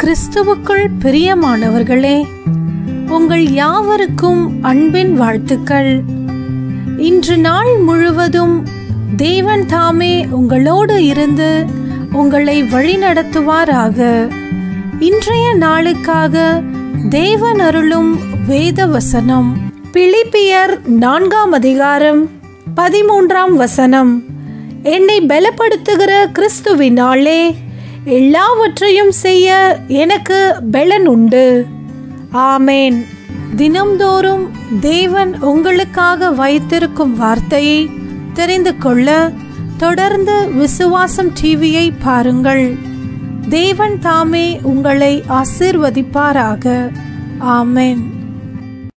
கிறிஸ்துவுக்குள் பிரியமானவர்களே உங்கள் யாவருக்கும் அன்பின் வாழ்த்துக்கள் இன்று நாள் முழுவதும் தேவன் தாமே உங்களோடு இருந்து உங்களை வழிநடத்துவாராக இன்றைய நாளுக்காக தேவன் அருளும் வேத வசனம் பிலிப்பியர் நான்காம் அதிகாரம் பதிமூன்றாம் வசனம் என்னை பலப்படுத்துகிற கிறிஸ்துவினாலே எல்லாவற்றையும் செய்ய எனக்கு பலன் உண்டு ஆமேன் தினம்தோறும் தேவன் உங்களுக்காக வைத்திருக்கும் வார்த்தையை தெரிந்து கொள்ள தொடர்ந்து விசுவாசம் டிவியை பாருங்கள் தேவன் தாமே உங்களை ஆசிர்வதிப்பாராக ஆமேன்